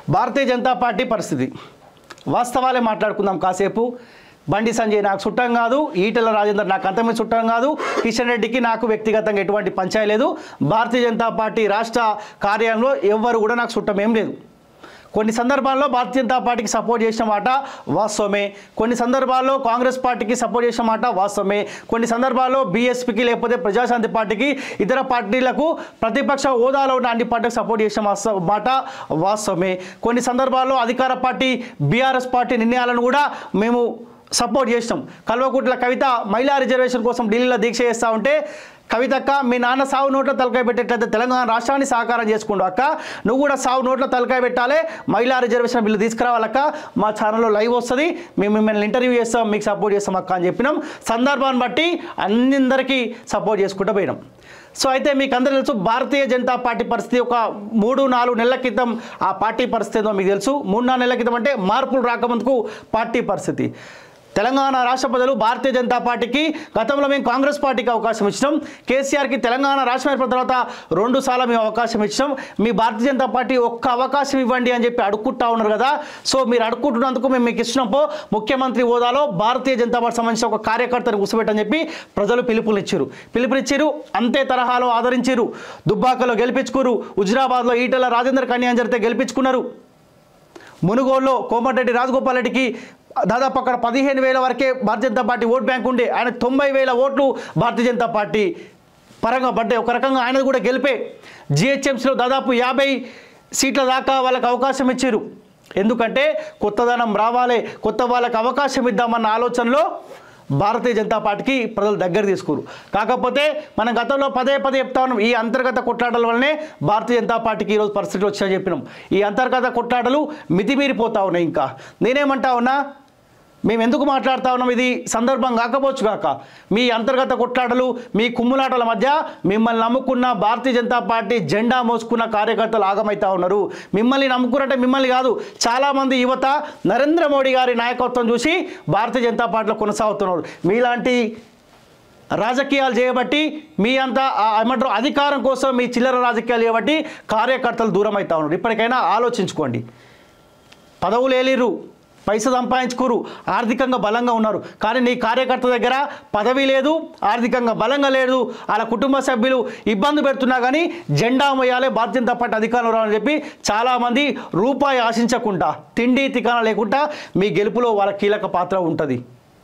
భారతీయ Janata party పరిస్థితి వాస్తవాలే మాట్లాడుకుందాం కాసేపు బండి సంజయ్ నాకు చుట్టం కాదు ఈటెల రాజేందర్ నాకు అంతమే చుట్టం కాదు కిషన్ రెడ్డికి నాకు వ్యక్తిగతంగా ఎటువంటి పంచాయి లేదు భారతీయ జనతా పార్టీ రాష్ట్ర కార్యాలయంలో ఎవ్వరు కూడా నాకు చుట్టం ఏం లేదు కొన్ని సందర్భాల్లో భారతీయ జనతా పార్టీకి సపోర్ట్ చేసిన మాట వాస్తవమే కొన్ని సందర్భాల్లో కాంగ్రెస్ పార్టీకి సపోర్ట్ చేసిన మాట వాస్తవమే కొన్ని సందర్భాల్లో బీఎస్పీకి లేకపోతే ప్రజాశాంతి పార్టీకి ఇతర పార్టీలకు ప్రతిపక్ష హోదాలో ఉన్న అన్ని పార్టీలకు సపోర్ట్ చేసిన వాస్త- మాట వాస్తవమే కొన్ని సందర్భాల్లో అధికార పార్టీ బీఆర్ఎస్ పార్టీ నిర్ణయాలను కూడా మేము సపోర్ట్ చేసినాం కల్వకుట్ల కవిత మహిళా రిజర్వేషన్ కోసం ఢిల్లీలో దీక్ష చేస్తూ ఉంటే కవితక్క మీ నాన్న సావు నోట్లో తలకాయ పెట్టేట్లయితే తెలంగాణ రాష్ట్రాన్ని సాకారం చేసుకుంటూ అక్క నువ్వు కూడా సావు నోట్లో తలకాయ పెట్టాలి మహిళా రిజర్వేషన్ బిల్లు తీసుకురావాలక్క మా ఛానల్లో లైవ్ వస్తుంది మేము మిమ్మల్ని ఇంటర్వ్యూ చేస్తాం మీకు సపోర్ట్ చేస్తాం అక్క అని చెప్పినాం సందర్భాన్ని బట్టి అందరికీ సపోర్ట్ చేసుకుంటూ పోయినాం సో అయితే మీకు అందరూ తెలుసు భారతీయ జనతా పార్టీ పరిస్థితి ఒక మూడు నాలుగు నెలల క్రితం ఆ పార్టీ పరిస్థితి ఏందో మీకు తెలుసు మూడు నాలుగు నెలల క్రితం అంటే మార్పులు రాకముందుకు పార్టీ పరిస్థితి తెలంగాణ రాష్ట్ర ప్రజలు భారతీయ జనతా పార్టీకి గతంలో మేము కాంగ్రెస్ పార్టీకి అవకాశం ఇచ్చినాం కేసీఆర్కి తెలంగాణ రాష్ట్రం ఏర్పడిన తర్వాత రెండు సార్లు మేము అవకాశం ఇచ్చినాం మీ భారతీయ జనతా పార్టీ ఒక్క అవకాశం ఇవ్వండి అని చెప్పి అడుక్కుంటా ఉన్నారు కదా సో మీరు అడుక్కుంటున్నందుకు మేము మీకు ఇచ్చినప్పుడు ముఖ్యమంత్రి హోదాలో భారతీయ జనతా పార్టీ సంబంధించిన ఒక కార్యకర్తను కూర్చోబెట్టని చెప్పి ప్రజలు పిలుపునిచ్చారు పిలుపునిచ్చారు అంతే తరహాలో ఆదరించారు దుబ్బాకలో గెలిపించుకురు హుజరాబాద్లో ఈటెల రాజేందర్ కన్యాన్ జరిగితే గెలిపించుకున్నారు మునుగోలులో కోమటిరెడ్డి రాజగోపాల్ రెడ్డికి దాదాపు అక్కడ పదిహేను వేల వరకే Bharatiya Janata party vote bank ఉండే ఆయన తొంభై వేల ఓట్లు భారతీయ జనతా పార్టీ పరంగా పడ్డాయి ఒక రకంగా ఆయనది కూడా గెలిపే జిహెచ్ఎంసీలో దాదాపు యాభై సీట్ల దాకా వాళ్ళకి అవకాశం ఇచ్చారు ఎందుకంటే కొత్తదనం రావాలి కొత్త వాళ్ళకి అవకాశం ఇద్దామన్న ఆలోచనలో భారతీయ జనతా పార్టీకి ప్రజలు దగ్గర తీసుకురు కాకపోతే మనం గతంలో పదే పదే చెప్తా ఉన్నాం ఈ అంతర్గత కొట్లాటల వల్లనే భారతీయ జనతా పార్టీకి ఈరోజు పరిస్థితులు వచ్చాయని చెప్పినాం ఈ అంతర్గత కొట్లాటలు మితిమీరిపోతా ఉన్నాయి ఇంకా నేనేమంటా ఉన్నా మేము ఎందుకు మాట్లాడుతా ఉన్నాం ఇది సందర్భం కాకపోవచ్చు కాక మీ అంతర్గత కొట్లాటలు మీ కుమ్ములాటల మధ్య మిమ్మల్ని నమ్ముకున్న భారతీయ జనతా పార్టీ జెండా మోసుకున్న కార్యకర్తలు ఆగమైతా ఉన్నారు మిమ్మల్ని నమ్ముకున్నట్టే మిమ్మల్ని కాదు చాలామంది యువత నరేంద్ర మోడీ గారి నాయకత్వం చూసి భారతీయ జనతా పార్టీలో కొనసాగుతున్నారు మీలాంటి రాజకీయాలు చేయబట్టి మీ అంతా ఆ ఏమంటారు అధికారం కోసం మీ చిల్లర రాజకీయాలు చేయబట్టి కార్యకర్తలు దూరం అవుతా ఉన్నారు ఇప్పటికైనా ఆలోచించుకోండి పదవులు ఏలిరు పైస సంపాదించుకోరు ఆర్థికంగా బలంగా ఉన్నారు కానీ నీ కార్యకర్త దగ్గర పదవి లేదు ఆర్థికంగా బలంగా లేదు వాళ్ళ కుటుంబ సభ్యులు ఇబ్బంది పెడుతున్నా కానీ జెండా మొయ్యాలి భారతీయ జనతా పార్టీ అధికారంలో రావాలని చెప్పి చాలామంది రూపాయి ఆశించకుండా తిండి తికాన లేకుండా మీ గెలుపులో వాళ్ళ కీలక పాత్ర ఉంటుంది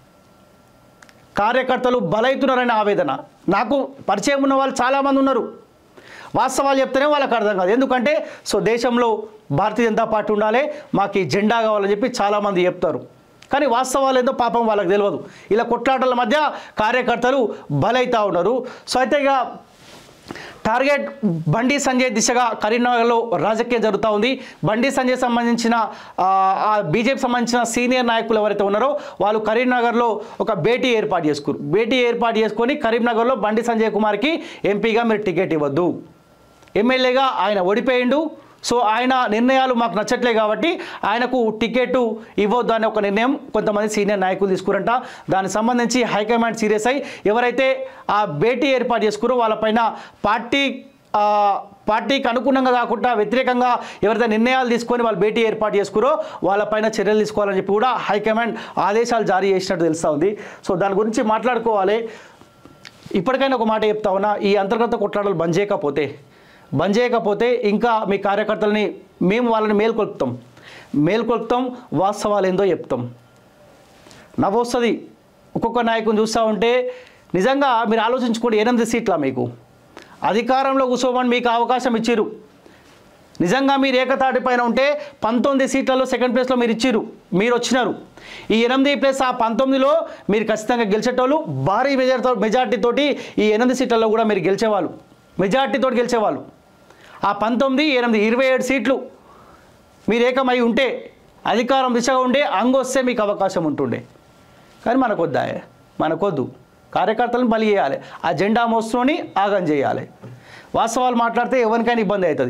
కార్యకర్తలు బలైతున్నారనే ఆవేదన నాకు పరిచయం ఉన్న వాళ్ళు చాలామంది ఉన్నారు వాస్తవాలు చెప్తేనే వాళ్ళకి అర్థం కాదు ఎందుకంటే సో దేశంలో భారతీయ జనతా పార్టీ ఉండాలి మాకు ఈ జెండా కావాలని చెప్పి చాలామంది చెప్తారు కానీ వాస్తవాలు ఏందో పాపం వాళ్ళకి తెలియదు ఇలా కొట్లాటల మధ్య కార్యకర్తలు బలైతా ఉన్నారు సో అయితే ఇక టార్గెట్ బండి సంజయ్ దిశగా కరీంనగర్లో రాజకీయం జరుగుతూ ఉంది బండి సంజయ్ సంబంధించిన ఆ, ఆ బీజేపీ సంబంధించిన సీనియర్ నాయకులు ఎవరైతే ఉన్నారో వాళ్ళు కరీంనగర్లో ఒక భేటీ ఏర్పాటు చేసుకురు భేటీ ఏర్పాటు చేసుకొని కరీంనగర్లో బండి సంజయ్ కుమార్కి ఎంపీగా మీరు టికెట్ ఇవ్వద్దు ఎమ్మెల్యేగా ఆయన ఓడిపోయిండు సో ఆయన నిర్ణయాలు మాకు నచ్చట్లే కాబట్టి ఆయనకు టికెట్ ఇవ్వద్దు అనే ఒక నిర్ణయం కొంతమంది సీనియర్ నాయకులు తీసుకురంట దానికి సంబంధించి హైకమాండ్ సీరియస్ అయి ఎవరైతే ఆ భేటీ ఏర్పాటు చేసుకురో వాళ్ళపైన పార్టీ ఆ, పార్టీకి అనుగుణంగా కాకుండా వ్యతిరేకంగా ఎవరైతే నిర్ణయాలు తీసుకొని వాళ్ళు భేటీ ఏర్పాటు చేసుకురో వాళ్ళపైన చర్యలు తీసుకోవాలని చెప్పి కూడా హైకమాండ్ ఆదేశాలు జారీ చేసినట్టు తెలుస్తూ ఉంది సో దాని గురించి మాట్లాడుకోవాలి ఇప్పటికైనా ఒక మాట చెప్తా ఉన్నా ఈ అంతర్గత కొట్లాటలు బంద్ చేయకపోతే బంద్ చేయకపోతే ఇంకా మీ కార్యకర్తలని మేము వాళ్ళని మేల్కొల్పుతాం మేల్కొల్పుతాం వాస్తవాలు ఏందో చెప్తాం నవ్వొస్తుంది ఒక్కొక్క నాయకుని చూస్తూ ఉంటే నిజంగా మీరు ఆలోచించుకోండి ఎనిమిది సీట్ల మీకు అధికారంలో కూర్చోమని మీకు అవకాశం ఇచ్చిరు నిజంగా మీరు ఏకతాటి పైన ఉంటే పంతొమ్మిది సీట్లలో సెకండ్ ప్లేస్లో మీరు ఇచ్చిరు మీరు వచ్చినారు ఈ ఎనిమిది ప్లస్ ఆ పంతొమ్మిదిలో మీరు ఖచ్చితంగా గెలిచేటోళ్ళు భారీ మెజార్టీతో మెజార్టీతోటి ఈ ఎనిమిది సీట్లలో కూడా మీరు గెలిచేవాళ్ళు మెజార్టీతో గెలిచేవాళ్ళు ఆ పంతొమ్మిది ఎనిమిది ఇరవై ఏడు సీట్లు మీరు ఏకమై ఉంటే అధికారం దిశగా ఉండే అంగొస్తే మీకు అవకాశం ఉంటుండే కానీ మనకొద్దా మనకొద్దు కార్యకర్తలను బలి చేయాలి ఆ జెండా మోసుకొని ఆగం చేయాలి వాస్తవాలు మాట్లాడితే ఎవరికైనా ఇబ్బంది అవుతుంది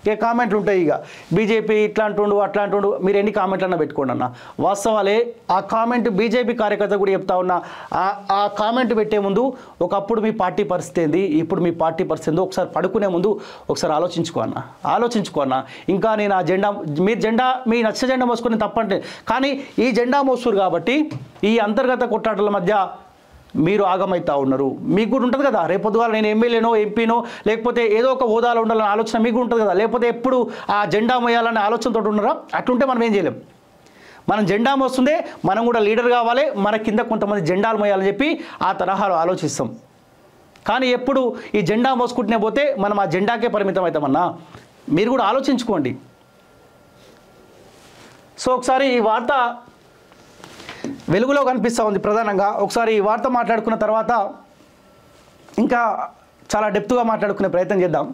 ఇక కామెంట్లు ఉంటాయి ఇక బీజేపీ ఇట్లా అంటుండు అట్లా అంటుండు మీరు ఎన్ని కామెంట్లన్నా పెట్టుకోండి అన్న వాస్తవాలే ఆ కామెంట్ బీజేపీ కార్యకర్త కూడా చెప్తా ఉన్నా ఆ ఆ కామెంట్ పెట్టే ముందు ఒకప్పుడు మీ పార్టీ పరిస్థితి ఏంది ఇప్పుడు మీ పార్టీ పరిస్థితి ఏందో ఒకసారి పడుకునే ముందు ఒకసారి ఆలోచించుకో అన్న ఆలోచించుకో అన్న ఇంకా నేను ఆ జెండా మీరు జెండా మీ నచ్చ జెండా మోసుకొని తప్పంటే కానీ ఈ జెండా మోస్తురు కాబట్టి ఈ అంతర్గత కొట్లాటల మధ్య మీరు ఆగమవుతా ఉన్నారు మీకు కూడా ఉంటుంది కదా రేపొద్దుగాల నేను ఎమ్మెల్యేనో ఎంపీనో లేకపోతే ఏదో ఒక హోదాలో ఉండాలనే ఆలోచన మీకు ఉంటుంది కదా లేకపోతే ఎప్పుడు ఆ జెండా మోయాలనే ఆలోచనతో ఉన్నారా అట్లుంటే మనం ఏం చేయలేం మనం జెండా మోస్తుందే మనం కూడా లీడర్ కావాలి మన కింద కొంతమంది జెండాలు మోయాలని చెప్పి ఆ తరహాలో ఆలోచిస్తాం కానీ ఎప్పుడు ఈ జెండా మోసుకుంటూనే పోతే మనం ఆ జెండాకే పరిమితం అవుతామన్నా మీరు కూడా ఆలోచించుకోండి సో ఒకసారి ఈ వార్త వెలుగులో కనిపిస్తూ ఉంది ప్రధానంగా ఒకసారి ఈ వార్త మాట్లాడుకున్న తర్వాత ఇంకా చాలా డెప్త్గా మాట్లాడుకునే ప్రయత్నం చేద్దాం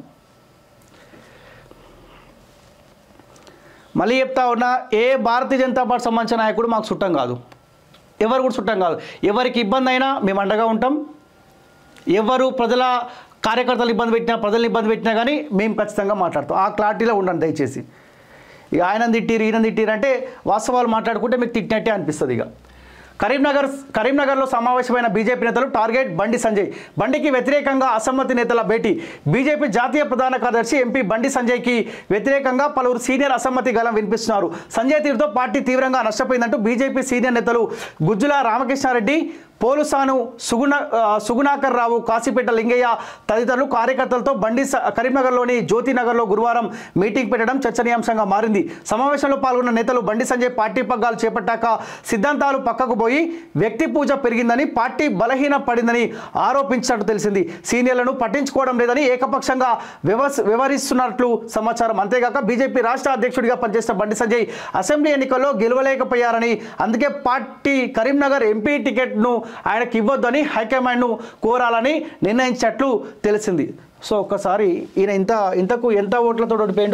మళ్ళీ చెప్తా ఉన్నా ఏ భారతీయ జనతా పార్టీ సంబంధించిన నాయకుడు మాకు చుట్టం కాదు ఎవరు కూడా చుట్టం కాదు ఎవరికి ఇబ్బంది అయినా మేము అండగా ఉంటాం ఎవరు ప్రజల కార్యకర్తలు ఇబ్బంది పెట్టినా ప్రజల్ని ఇబ్బంది పెట్టినా కానీ మేము ఖచ్చితంగా మాట్లాడతాం ఆ క్లారిటీలో ఉండండి దయచేసి ఇక ఆయన తిట్టిరు ఈయన తిట్టిరు అంటే వాస్తవాలు మాట్లాడుకుంటే మీకు తిట్టినట్టే అనిపిస్తుంది ఇక కరీంనగర్ కరీంనగర్లో సమావేశమైన బీజేపీ నేతలు టార్గెట్ బండి సంజయ్ బండికి వ్యతిరేకంగా అసమ్మతి నేతల భేటీ బీజేపీ జాతీయ ప్రధాన కార్యదర్శి ఎంపీ బండి సంజయ్కి వ్యతిరేకంగా పలువురు సీనియర్ అసమ్మతి గలం వినిపిస్తున్నారు సంజయ్ తీరుతో పార్టీ తీవ్రంగా నష్టపోయిందంటూ బీజేపీ సీనియర్ నేతలు గుజ్జుల రామకృష్ణారెడ్డి పోలుసాను సుగుణ ఆ, సుగుణాకర్ రావు కాశీపేట లింగయ్య తదితరులు కార్యకర్తలతో బండి స- కరీంనగర్లోని జ్యోతినగర్లో గురువారం మీటింగ్ పెట్టడం చర్చనీయాంశంగా మారింది సమావేశంలో పాల్గొన్న నేతలు బండి సంజయ్ పార్టీ పగ్గాలు చేపట్టాక సిద్ధాంతాలు పక్కకు పోయి వ్యక్తి పూజ పెరిగిందని పార్టీ బలహీన పడిందని ఆరోపించినట్టు తెలిసింది సీనియర్లను పట్టించుకోవడం లేదని ఏకపక్షంగా వ్యవస్ వ్యవహరిస్తున్నట్లు సమాచారం అంతేగాక బీజేపీ రాష్ట్ర అధ్యక్షుడిగా పనిచేసిన బండి సంజయ్ అసెంబ్లీ ఎన్నికల్లో గెలవలేకపోయారని అందుకే పార్టీ కరీంనగర్ ఎంపీ టికెట్ను ఆయనకి ఇవ్వొద్దని హైకమాండ్ను కోరాలని నిర్ణయించినట్లు తెలిసింది సో ఒక్కసారి ఈయన ఇంత ఇంతకు ఎంత ఓట్లతో ఓడిపోయాడు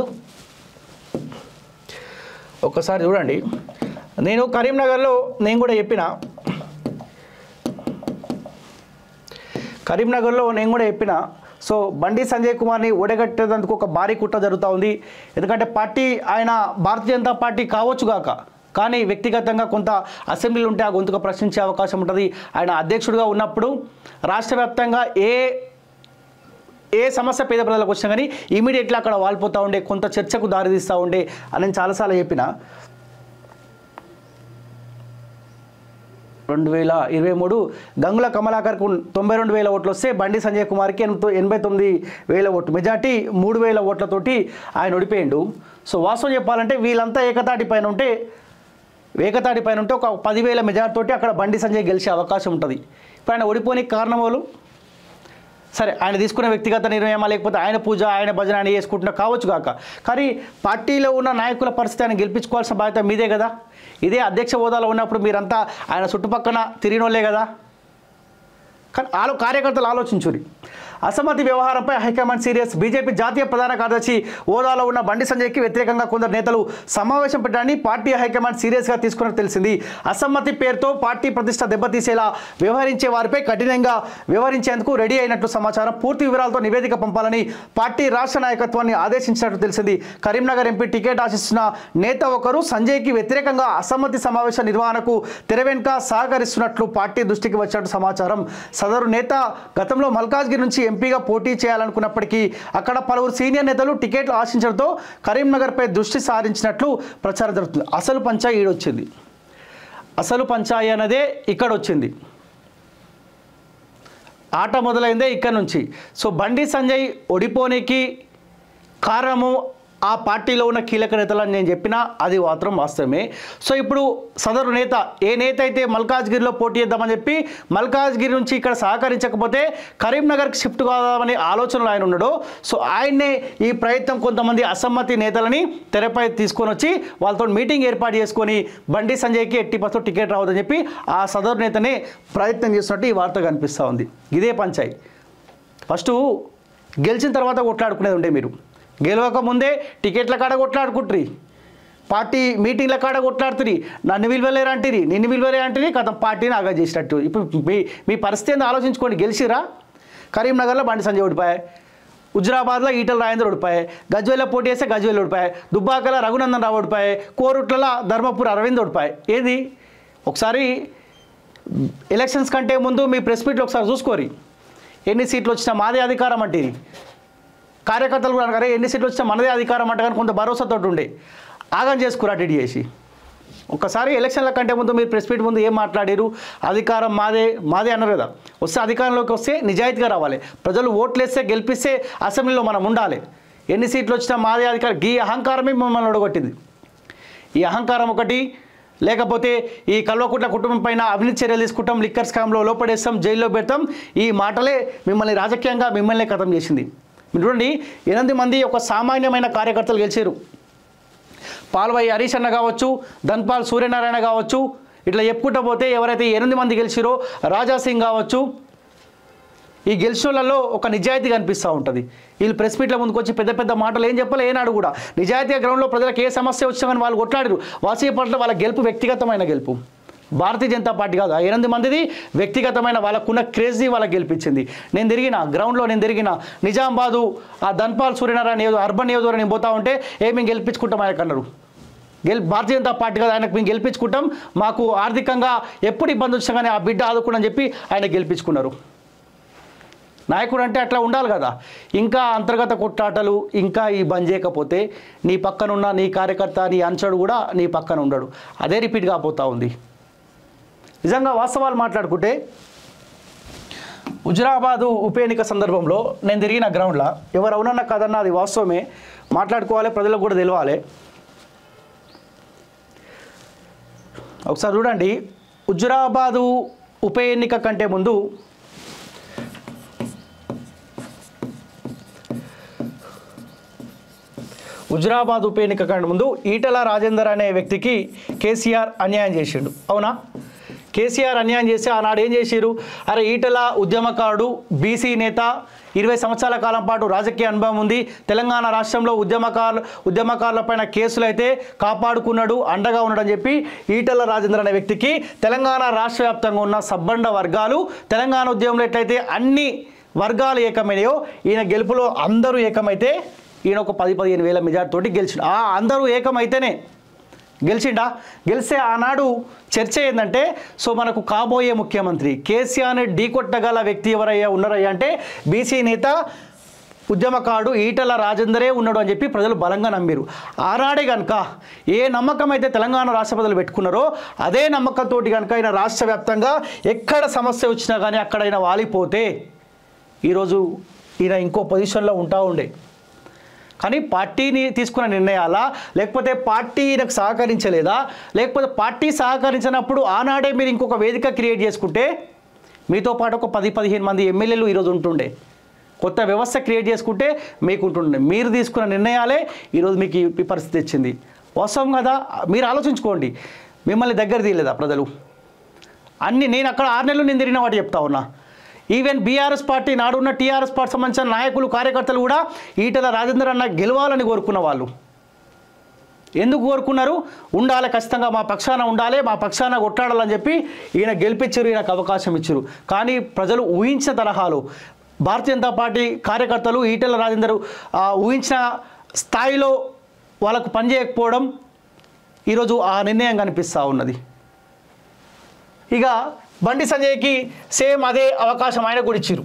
ఒక్కసారి చూడండి నేను కరీంనగర్లో నేను కూడా చెప్పిన కరీంనగర్లో నేను కూడా చెప్పిన సో బండి సంజయ్ కుమార్ని ఓడగట్టేందుకు ఒక భారీ కుట్ర జరుగుతూ ఉంది ఎందుకంటే పార్టీ ఆయన భారతీయ జనతా పార్టీ కావచ్చు గాక కానీ వ్యక్తిగతంగా కొంత అసెంబ్లీలు ఉంటే ఆ గొంతుగా ప్రశ్నించే అవకాశం ఉంటుంది ఆయన అధ్యక్షుడిగా ఉన్నప్పుడు రాష్ట్ర వ్యాప్తంగా ఏ ఏ సమస్య పేద ప్రజలకు వచ్చినా కానీ ఇమీడియట్లీ అక్కడ వాలిపోతూ ఉండే కొంత చర్చకు దారితీస్తూ ఉండే అని నేను చాలాసార్లు చెప్పిన రెండు వేల ఇరవై మూడు గంగుల కమలాకర్కు తొంభై రెండు వేల ఓట్లు వస్తే బండి సంజయ్ కుమార్కి ఎనభై ఎనభై తొమ్మిది వేల ఓట్లు మెజార్టీ మూడు వేల ఓట్లతోటి ఆయన ఓడిపోయిండు సో వాస్తవం చెప్పాలంటే వీళ్ళంతా ఏకతాటి పైన ఉంటే ఏకతాటి పైన ఉంటే ఒక పదివేల మెజార్టీ తోటి అక్కడ బండి సంజయ్ గెలిచే అవకాశం ఉంటుంది ఇప్పుడు ఆయన ఓడిపోనికి కారణం వాళ్ళు సరే ఆయన తీసుకున్న వ్యక్తిగత నిర్ణయమా లేకపోతే ఆయన పూజ ఆయన భజన ఆయన చేసుకుంటున్నా కావచ్చు కాక కానీ పార్టీలో ఉన్న నాయకుల పరిస్థితి ఆయన గెలిపించుకోవాల్సిన బాధ్యత మీదే కదా ఇదే అధ్యక్ష హోదాలో ఉన్నప్పుడు మీరంతా ఆయన చుట్టుపక్కన తిరిగినోళ్ళే కదా కానీ ఆలో కార్యకర్తలు ఆలోచించురి అసమ్మతి వ్యవహారంపై హైకమాండ్ సీరియస్ బీజేపీ జాతీయ ప్రధాన కార్యదర్శి హోదాలో ఉన్న బండి సంజయ్కి వ్యతిరేకంగా కొందరు నేతలు సమావేశం పెట్టడాన్ని పార్టీ హైకమాండ్ సీరియస్గా తీసుకున్నట్టు తెలిసింది అసమ్మతి పేరుతో పార్టీ ప్రతిష్ట దెబ్బతీసేలా వ్యవహరించే వారిపై కఠినంగా వ్యవహరించేందుకు రెడీ అయినట్లు సమాచారం పూర్తి వివరాలతో నివేదిక పంపాలని పార్టీ రాష్ట్ర నాయకత్వాన్ని ఆదేశించినట్టు తెలిసింది కరీంనగర్ ఎంపీ టికెట్ ఆశిస్తున్న నేత ఒకరు సంజయ్కి వ్యతిరేకంగా అసమ్మతి సమావేశ నిర్వహణకు తెర వెనుక సహకరిస్తున్నట్లు పార్టీ దృష్టికి వచ్చినట్టు సమాచారం సదరు నేత గతంలో మల్కాజ్గిరి నుంచి ఎంపీగా పోటీ చేయాలనుకున్నప్పటికీ అక్కడ పలువురు సీనియర్ నేతలు టికెట్లు ఆశించడంతో కరీంనగర్పై దృష్టి సారించినట్లు ప్రచారం జరుగుతుంది అసలు పంచాయి ఈడొచ్చింది అసలు పంచాయి అన్నదే ఇక్కడ వచ్చింది ఆట మొదలైందే ఇక్కడ నుంచి సో బండి సంజయ్ ఓడిపోనికి కారణము ఆ పార్టీలో ఉన్న కీలక నేతలని నేను చెప్పినా అది మాత్రం వాస్తవమే సో ఇప్పుడు సదరు నేత ఏ నేత అయితే మల్కాజ్గిరిలో పోటీ చేద్దామని చెప్పి మల్కాజ్గిరి నుంచి ఇక్కడ సహకరించకపోతే కరీంనగర్కి షిఫ్ట్ కావాలని ఆలోచనలో ఆయన ఉన్నాడో సో ఆయన్నే ఈ ప్రయత్నం కొంతమంది అసమ్మతి నేతలని తెరపై తీసుకొని వచ్చి వాళ్ళతో మీటింగ్ ఏర్పాటు చేసుకొని బండి సంజయ్కి ఎట్టి పస్తు టికెట్ రావద్దని చెప్పి ఆ సదరు నేతనే ప్రయత్నం చేస్తున్నట్టు ఈ వార్త కనిపిస్తూ ఉంది ఇదే పంచాయి ఫస్ట్ గెలిచిన తర్వాత కొట్లాడుకునేది ఉండే మీరు గెలవక ముందే టికెట్ల కాడ కొట్లాడుకుంటారు పార్టీ మీటింగ్ల కాడ కొట్లాడుతుంది నన్ను విలువలేరు అంటిరి నిన్ను విలువలే అంటిరి కథ పార్టీని ఆగా చేసినట్టు ఇప్పుడు మీ మీ పరిస్థితి ఏందో ఆలోచించుకోండి గెలిచిరా కరీంనగర్లో బండి సంజయ్ ఓడిపోయాయి హుజురాబాద్లో ఈటల రాజేంద్ర ఓడిపాయి గజ్వేల్లో పోటీ చేస్తే గజ్వేల్ ఓడిపాయి దుబ్బాకల రఘునందన్ రావు ఓడిపాయి కోరుట్లలో ధర్మపురి అరవింద్ ఓడిపాయి ఏది ఒకసారి ఎలక్షన్స్ కంటే ముందు మీ ప్రెస్ మీట్లో ఒకసారి చూసుకోరి ఎన్ని సీట్లు వచ్చినా మాదే అధికారం అంటే ఇది కార్యకర్తలు కూడా అన్నారు, "అరే, ఎన్ని సీట్లు వచ్చినా మనదే అధికారం అంటే కానీ కొంత భరోసాతో ఉండే ఆగం చేసుకురా రెడీ చేసి ఒక్కసారి ఎలక్షన్ల కంటే ముందు మీరు ప్రెస్ మీట్ ముందు ఏం మాట్లాడారు అధికారం మాదే మాదే అన్నారు కదా వస్తే అధికారంలోకి వస్తే నిజాయితీగా రావాలి ప్రజలు ఓట్లేస్తే గెలిపిస్తే అసెంబ్లీలో మనం ఉండాలి ఎన్ని సీట్లు వచ్చినా మాదే అధికారం ఈ అహంకారమే మిమ్మల్ని ఒడగొట్టింది ఈ అహంకారం ఒకటి లేకపోతే ఈ కల్వకుట్ల కుటుంబం పైన అవినీతి చర్యలు తీసుకుంటాం లిక్కర్ స్కామ్లో లోపడేస్తాం జైల్లో పెడతాం ఈ మాటలే మిమ్మల్ని రాజకీయంగా మిమ్మల్నే కథం చేసింది మీరు చూడండి ఎనిమిది మంది ఒక సామాన్యమైన కార్యకర్తలు గెలిచారు పాల్వాయి హరీష్ అన్న కావచ్చు ధన్పాల్ సూర్యనారాయణ కావచ్చు ఇట్లా చెప్పుకుంటూ పోతే ఎవరైతే ఎనిమిది మంది గెలిచిరో రాజా సింగ్ కావచ్చు ఈ గెలిచిన వాళ్ళలో ఒక నిజాయితీ కనిపిస్తూ ఉంటుంది వీళ్ళు ప్రెస్ మీట్ల ముందుకు వచ్చి పెద్ద పెద్ద మాటలు ఏం చెప్పాలి ఏనాడు కూడా నిజాయితీగా గ్రౌండ్లో ప్రజలకు ఏ సమస్య వచ్చినా కానీ వాళ్ళు కొట్లాడారు వాసీ పట్ల వాళ్ళ గెలుపు వ్యక్తిగతమైన గెలుపు భారతీయ జనతా పార్టీ కాదు ఆ ఎనిమిది మందిది వ్యక్తిగతమైన వాళ్ళకున్న క్రేజీ వాళ్ళకి గెలిపించింది నేను తిరిగిన గ్రౌండ్లో నేను తిరిగిన నిజామాబాదు ఆ ధన్పాల్ సూర్యనారాయణ నియోజక అర్బన్ నియోజకవర్గం నేను పోతా ఉంటే ఏ మేము గెలిపించుకుంటాం ఆయనకు అన్నారు గెల్ భారతీయ జనతా పార్టీ కదా ఆయనకు మేము గెలిపించుకుంటాం మాకు ఆర్థికంగా ఎప్పుడు ఇబ్బంది వచ్చినా కానీ ఆ బిడ్డ ఆదుకోండి అని చెప్పి ఆయన గెలిపించుకున్నారు నాయకుడు అంటే అట్లా ఉండాలి కదా ఇంకా అంతర్గత కొట్లాటలు ఇంకా ఈ బంద్ చేయకపోతే నీ పక్కనున్న నీ కార్యకర్త నీ అంచడు కూడా నీ పక్కన ఉండడు అదే రిపీట్ కాపోతా ఉంది నిజంగా వాస్తవాలు మాట్లాడుకుంటే హుజురాబాదు ఉప ఎన్నిక సందర్భంలో నేను తిరిగిన గ్రౌండ్లో ఎవరు అవునన్న కదన్న అది వాస్తవమే మాట్లాడుకోవాలి ప్రజలకు కూడా తెలవాలి ఒకసారి చూడండి హుజురాబాదు ఉప ఎన్నిక కంటే ముందు హుజురాబాద్ ఉప ఎన్నిక కంటే ముందు ఈటల రాజేందర్ అనే వ్యక్తికి కేసీఆర్ అన్యాయం చేసిండు అవునా కేసీఆర్ అన్యాయం చేసి ఆనాడు ఏం చేసిరు అరే ఈటల ఉద్యమకారుడు బీసీ నేత ఇరవై సంవత్సరాల కాలం పాటు రాజకీయ అనుభవం ఉంది తెలంగాణ రాష్ట్రంలో ఉద్యమకారులు ఉద్యమకారులపైన కేసులు అయితే కాపాడుకున్నాడు అండగా ఉన్నాడని చెప్పి ఈటల రాజేంద్ర అనే వ్యక్తికి తెలంగాణ రాష్ట్ర వ్యాప్తంగా ఉన్న సబ్బండ వర్గాలు తెలంగాణ ఉద్యమంలో ఎట్లయితే అన్ని వర్గాలు ఏకమైనాయో ఈయన గెలుపులో అందరూ ఏకమైతే ఈయన ఒక పది పదిహేను వేల మెజార్టీ తోటి గెలిచిండు ఆ అందరూ ఏకమైతేనే గెలిచిండా గెలిస్తే ఆనాడు చర్చ ఏంటంటే సో మనకు కాబోయే ముఖ్యమంత్రి కేసీఆర్ని ఢీకొట్టగల వ్యక్తి ఎవరయ్యా ఉన్నారయ్యా అంటే బీసీ నేత ఉద్యమకారుడు ఈటల రాజేందరే ఉన్నాడు అని చెప్పి ప్రజలు బలంగా నమ్మిరు ఆనాడే కనుక ఏ నమ్మకం అయితే తెలంగాణ రాష్ట్ర ప్రజలు పెట్టుకున్నారో అదే నమ్మకంతో కనుక ఆయన రాష్ట్ర వ్యాప్తంగా ఎక్కడ సమస్య వచ్చినా కానీ అక్కడైనా వాలిపోతే ఈరోజు ఈయన ఇంకో పొజిషన్లో ఉంటా ఉండే కానీ పార్టీని తీసుకున్న నిర్ణయాలా లేకపోతే పార్టీ ఈయనకు సహకరించలేదా లేకపోతే పార్టీ సహకరించినప్పుడు ఆనాడే మీరు ఇంకొక వేదిక క్రియేట్ చేసుకుంటే మీతో పాటు ఒక పది పదిహేను మంది ఎమ్మెల్యేలు ఈరోజు ఉంటుండే కొత్త వ్యవస్థ క్రియేట్ చేసుకుంటే మీకు ఉంటుండే మీరు తీసుకున్న నిర్ణయాలే ఈరోజు మీకు ఈ పరిస్థితి తెచ్చింది వాస్తవం కదా మీరు ఆలోచించుకోండి మిమ్మల్ని దగ్గర తీయలేదా ప్రజలు అన్ని నేను అక్కడ ఆరు నెలలు నేను తిరిగిన వాటి చెప్తా ఉన్నా ఈవెన్ బీఆర్ఎస్ పార్టీ నాడున్న టీఆర్ఎస్ పార్టీ సంబంధించిన నాయకులు కార్యకర్తలు కూడా ఈటల రాజేందర్ అన్న గెలవాలని కోరుకున్న వాళ్ళు ఎందుకు కోరుకున్నారు ఉండాలి ఖచ్చితంగా మా పక్షాన ఉండాలి మా పక్షాన కొట్లాడాలని చెప్పి ఈయన గెలిపించారు ఈయనకు అవకాశం ఇచ్చారు కానీ ప్రజలు ఊహించిన తరహాలో భారతీయ జనతా పార్టీ కార్యకర్తలు ఈటెల రాజేందర్ ఆ, ఊహించిన స్థాయిలో వాళ్ళకు పనిచేయకపోవడం ఈరోజు ఆ నిర్ణయం కనిపిస్తూ ఉన్నది ఇక బండి సంజయ్కి సేమ్ అదే అవకాశం ఆయన కూడా ఇచ్చారు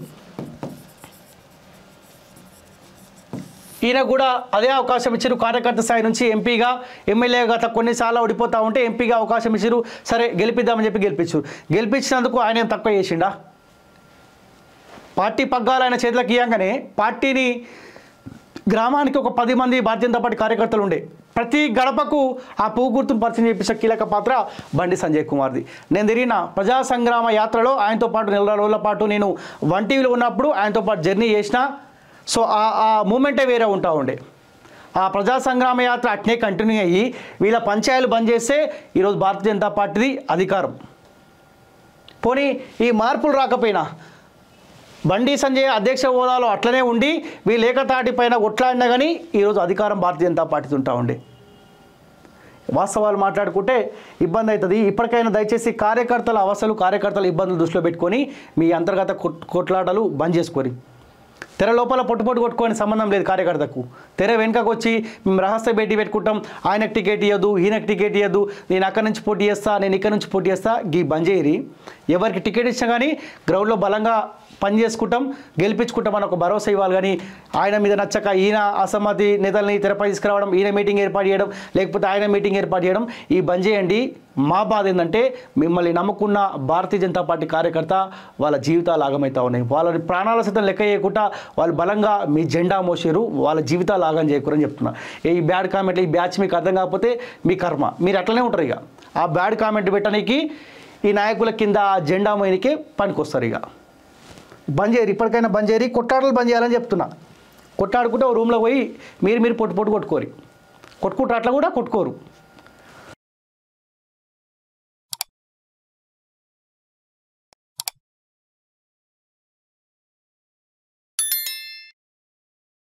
ఈయన కూడా అదే అవకాశం ఇచ్చారు కార్యకర్త స్థాయి నుంచి ఎంపీగా ఎమ్మెల్యేగా గత కొన్నిసార్లు ఓడిపోతా ఉంటే ఎంపీగా అవకాశం ఇచ్చారు సరే గెలిపిద్దామని చెప్పి గెలిపించారు గెలిపించినందుకు ఆయన ఏం తక్కువ చేసిండా పార్టీ పగ్గాలు ఆయన చేతులకు ఇవ్వగానే పార్టీని గ్రామానికి ఒక పది మంది భారతీయ జనతా పార్టీ కార్యకర్తలు ఉండే ప్రతి గడపకు ఆ పువ్వు గుర్తును పరిచయం చేపించిన కీలక పాత్ర బండి సంజయ్ కుమార్ది నేను తిరిగిన ప్రజా సంగ్రామ యాత్రలో ఆయనతో పాటు నెల రోజుల పాటు నేను వన్ టీవీలో ఉన్నప్పుడు ఆయనతో పాటు జర్నీ చేసిన సో ఆ ఆ మూమెంటే వేరే ఉంటా ఉండే ఆ ప్రజా సంగ్రామ యాత్ర అట్నే కంటిన్యూ అయ్యి వీళ్ళ పంచాయలు బంద్ చేస్తే ఈరోజు భారతీయ జనతా పార్టీది అధికారం పోనీ ఈ మార్పులు రాకపోయినా బండి సంజయ్ అధ్యక్ష హోదాలో అట్లనే ఉండి వీళ్ళు ఏకతాటి పైన కొట్లాడినా కానీ ఈరోజు అధికారం భారతీయ జనతా పార్టీ ఉంటా ఉండే వాస్తవాలు మాట్లాడుకుంటే ఇబ్బంది అవుతుంది ఇప్పటికైనా దయచేసి కార్యకర్తల అవసలు కార్యకర్తల ఇబ్బందులు దృష్టిలో పెట్టుకొని మీ అంతర్గత కొట్- కొట్లాటలు బంద్ చేసుకొని తెర లోపల పొట్టు పొట్టు కొట్టుకొని సంబంధం లేదు కార్యకర్తకు తెర వెనుకకు వచ్చి మేము రహస్య భేటీ పెట్టుకుంటాం ఆయనకు టికెట్ ఇవ్వద్దు ఈయనకు టికెట్ ఇవ్వద్దు నేను అక్కడి నుంచి పోటీ చేస్తా నేను ఇక్కడ నుంచి పోటీ చేస్తా గీ బంద్ చేయరి ఎవరికి టికెట్ ఇచ్చినా కానీ గ్రౌండ్లో బలంగా పని చేసుకుంటాం గెలిపించుకుంటాం అని ఒక భరోసా ఇవ్వాలి కానీ ఆయన మీద నచ్చక ఈయన అసమ్మతి నేతల్ని తెరపై తీసుకురావడం ఈయన మీటింగ్ ఏర్పాటు చేయడం లేకపోతే ఆయన మీటింగ్ ఏర్పాటు చేయడం ఈ బంద్ చేయండి మా బాధ ఏంటంటే మిమ్మల్ని నమ్ముకున్న భారతీయ జనతా పార్టీ కార్యకర్త వాళ్ళ జీవితాలు ఆగమవుతా ఉన్నాయి వాళ్ళ ప్రాణాల సైతం లెక్క చేయకుండా వాళ్ళు బలంగా మీ జెండా మోసారు వాళ్ళ జీవితాలు ఆగం చేయకూరని చెప్తున్నా ఈ బ్యాడ్ కామెంట్ ఈ బ్యాచ్ మీకు అర్థం కాకపోతే మీ కర్మ మీరు అట్లనే ఉంటారు ఇక ఆ బ్యాడ్ కామెంట్ పెట్టడానికి ఈ నాయకుల కింద ఆ జెండా మోయనికే పనికొస్తారు ఇక బంద్ చేయరు ఇప్పటికైనా బంద్ చేయరు కొట్టాటలు బంద్ చేయాలని చెప్తున్నా కొట్టాడుకుంటే ఓ రూమ్లో పోయి మీరు మీరు పొట్టు పొట్టు కొట్టుకోరు కొట్టుకుంటారు అట్లా కూడా కొట్టుకోరు